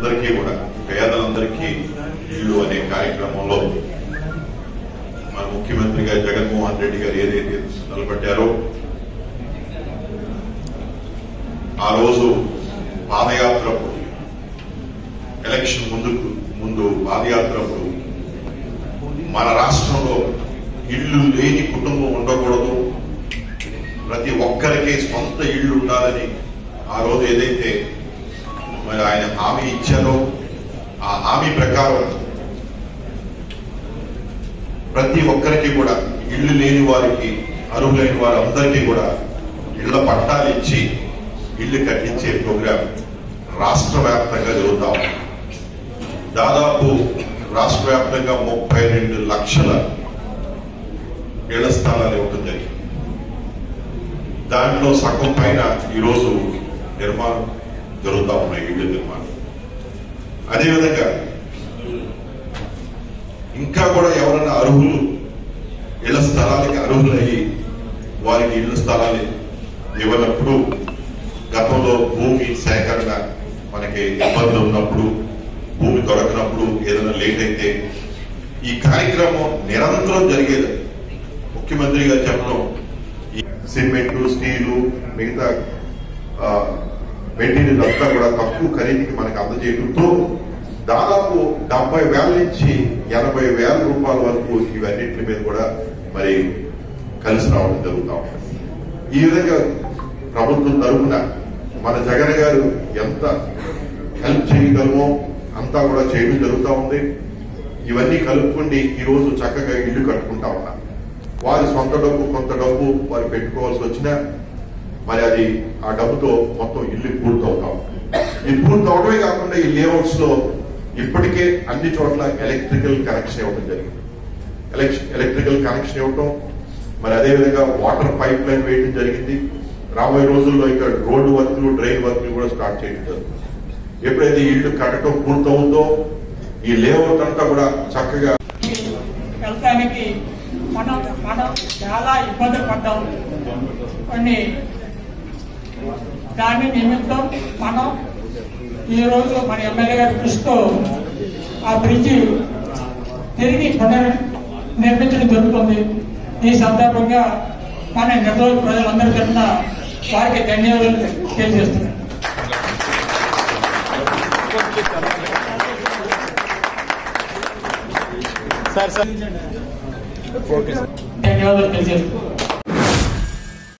అందరికీ కూడా పేదలందరికీ ఇల్లు అనే కార్యక్రమంలో మన ముఖ్యమంత్రిగా జగన్మోహన్ రెడ్డి గారు ఏదైతే నిలబెట్టారో ఆ రోజు పాదయాత్రప్పుడు ఎలక్షన్ ముందుకు ముందు పాదయాత్రప్పుడు మన రాష్ట్రంలో ఇల్లు లేని కుటుంబం ఉండకూడదు ప్రతి ఒక్కరికి సొంత ఇల్లు ఉండాలని ఆ రోజు ఏదైతే మరి ఆయన హామీ ఇచ్చారో ఆ హామీ ప్రకారం ప్రతి ఒక్కరికి కూడా ఇల్లు లేని వారికి అర్హులైన వారందరికీ కూడా ఇళ్ల పట్టాలు ఇచ్చి ఇల్లు కట్టించే ప్రోగ్రాం రాష్ట్ర వ్యాప్తంగా జరుగుతా ఉంది దాదాపు రాష్ట్ర వ్యాప్తంగా ముప్పై రెండు లక్షల ఇళ్ల స్థలాలు ఇవ్వడం జరిగింది దాంట్లో సగం పైన ఈరోజు నిర్మాణం జరుగుతా ఉన్నాయి ఇళ్ళు నిర్మాణం అదేవిధంగా ఇంకా కూడా ఎవరైనా అర్హులు ఇళ్ల స్థలాలకి అర్హులయ్యి వారికి ఇళ్ల స్థలాలు ఇవ్వనప్పుడు గతంలో భూమి సేకరణ మనకి ఇబ్బందులు ఉన్నప్పుడు భూమి దొరకనప్పుడు ఏదైనా లేట్ అయితే ఈ కార్యక్రమం నిరంతరం జరిగేది ముఖ్యమంత్రి గారు చెప్పడం ఈ సిమెంట్ స్టీలు మిగతా ఆ, మెటీరియల్ అంతా కూడా తక్కువ ఖరీదుకి మనకు అందజేయడంతో దాదాపు డెబ్బై వేల నుంచి ఎనభై వేల రూపాయల వరకు ఇవన్నింటి మీద కూడా మరి కలిసి రావడం జరుగుతా ఉంటుంది ఈ విధంగా ప్రభుత్వం తరఫున మన జగన్ గారు ఎంత హెల్ప్ చేయగలమో అంతా కూడా చేయడం జరుగుతూ ఉంది ఇవన్నీ కలుపుకుండి ఈ రోజు చక్కగా ఇల్లు కట్టుకుంటా ఉన్నారు వారి సొంత డబ్బు కొంత డబ్బు వారు పెట్టుకోవాల్సి వచ్చినా మరి అది ఆ డబ్బుతో మొత్తం ఇల్లు పూర్తవుతాం ఈ పూర్తి అవడమే కాకుండా ఈ లేఅవుట్స్ లో ఇప్పటికే అన్ని చోట్ల ఎలక్ట్రికల్ కనెక్షన్ ఇవ్వడం జరిగింది ఎలక్- ఎలక్ట్రికల్ కనెక్షన్ ఇవ్వటం మరి అదేవిధంగా వాటర్ పైప్ లైన్ వేయడం జరిగింది రాబోయే రోజుల్లో ఇక్కడ రోడ్డు వర్క్లు డ్రైన్ వర్క్లు కూడా స్టార్ట్ చేయడం జరుగుతుంది ఎప్పుడైతే ఈ ఇల్లు కట్టడం పూర్తవుతుందో ఈ లేఅవుట్ అంతా కూడా చక్కగా వెళ్ళటానికి మనం మనం చాలా ఇబ్బందులు పడ్డాం కొన్ని దాని నిమిత్తం మనం ఈ రోజు మన ఎమ్మెల్యే గారి కృషితో ఆ బ్రిడ్జి తిరిగి పునర్ నిర్మించడం జరుగుతుంది ఈ సందర్భంగా మన నిర్దోష ప్రజలందరి తరఫున వారికి ధన్యవాదాలు తెలియజేస్తున్నాను సార్ సార్ ఓకే సార్ ధన్యవాదాలు తెలియజేస్తున్నాను